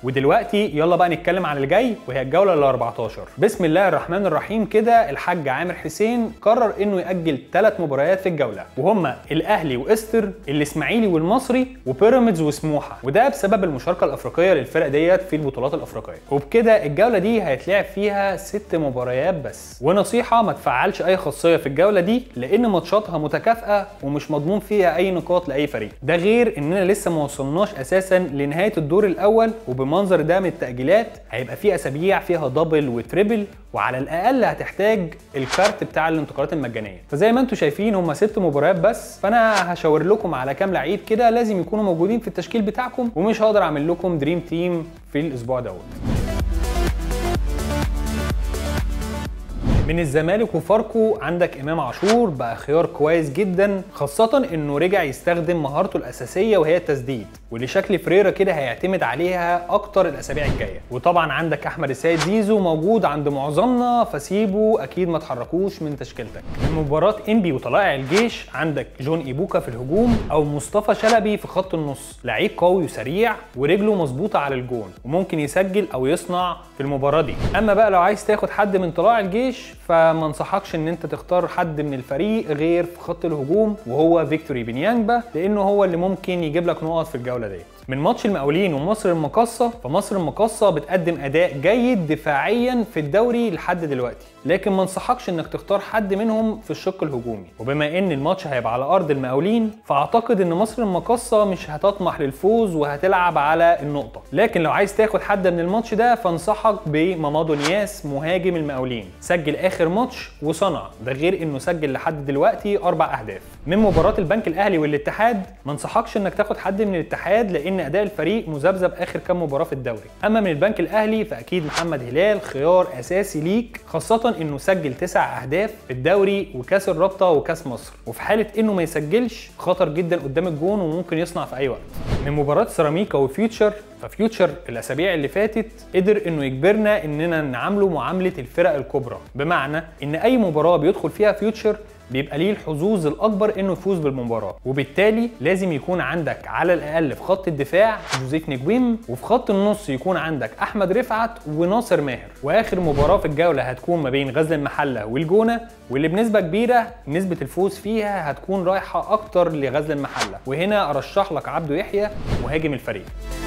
ودلوقتي يلا بقى نتكلم عن اللي جاي وهي الجوله ال 14 بسم الله الرحمن الرحيم كده الحاج عامر حسين قرر انه ياجل ثلاث مباريات في الجوله وهما الاهلي واستر الاسماعيلي والمصري وبيراميدز وسموحه وده بسبب المشاركه الافريقيه للفرق ديت في البطولات الافريقيه وبكده الجوله دي هيتلعب فيها ست مباريات بس ونصيحه ما تفعلش اي خاصيه في الجوله دي لان ماتشاتها متكافئه ومش مضمون فيها اي نقاط لاي فريق ده غير اننا لسه ما وصلناش اساسا لنهايه الدور الاول وبمنظر ده من التاجيلات هيبقى في اسابيع فيها دبل وتريبل وعلى الاقل هتحتاج الكارت بتاع الانتقالات المجانيه فزي ما انتم شايفين هم ست مباريات بس فانا هشاور لكم على كام لعيب كده لازم يكونوا موجودين في التشكيل بتاعكم ومش هقدر اعمل لكم دريم تيم في الاسبوع دوت من الزمالك وفاركو عندك امام عاشور بقى خيار كويس جدا خاصه انه رجع يستخدم مهارته الاساسيه وهي التسديد واللي شكل فريرا كده هيعتمد عليها اكتر الاسابيع الجايه وطبعا عندك احمد السيد زيزو موجود عند معظمنا فسيبه اكيد ما تحركوش من تشكيلتك مباراه انبي وطلائع الجيش عندك جون ايبوكا في الهجوم او مصطفى شلبي في خط النص لعيب قوي وسريع ورجله مظبوطه على الجون وممكن يسجل او يصنع في المباراه دي اما بقى لو عايز تاخد حد من طلائع الجيش فما انصحكش ان انت تختار حد من الفريق غير في خط الهجوم وهو فيكتوري بنيانجبا لانه هو اللي ممكن يجيب لك نقط في الجوله ديت من ماتش المقاولين ومصر المقاصة فمصر المقاصة بتقدم أداء جيد دفاعيا في الدوري لحد دلوقتي لكن ما انصحكش انك تختار حد منهم في الشق الهجومي وبما ان الماتش هيبقى على ارض المقاولين فاعتقد ان مصر المقاصة مش هتطمح للفوز وهتلعب على النقطة لكن لو عايز تاخد حد من الماتش ده فانصحك بمامادو نياس مهاجم المقاولين سجل اخر ماتش وصنع ده غير انه سجل لحد دلوقتي اربع اهداف من مباراة البنك الاهلي والاتحاد ما انصحكش انك تاخد حد من الاتحاد لان اداء الفريق مذبذب اخر كام مباراة في الدوري اما من البنك الاهلي فاكيد محمد هلال خيار اساسي ليك خاصة انه سجل تسع اهداف في الدوري وكاس الرابطة وكاس مصر وفي حالة انه ما يسجلش خطر جدا قدام الجون وممكن يصنع في اي وقت من مباراة سيراميكا وفيوتشر ففيوتشر الاسابيع اللي فاتت قدر انه يجبرنا اننا نعامله معامله الفرق الكبرى بمعنى ان اي مباراه بيدخل فيها فيوتشر بيبقى ليه الحظوظ الاكبر انه يفوز بالمباراه وبالتالي لازم يكون عندك على الاقل في خط الدفاع جوزيف نجويم وفي خط النص يكون عندك احمد رفعت وناصر ماهر واخر مباراه في الجوله هتكون ما بين غزل المحله والجونه واللي بنسبه كبيره نسبه الفوز فيها هتكون رايحه اكتر لغزل المحله وهنا ارشح لك عبده يحيى مهاجم الفريق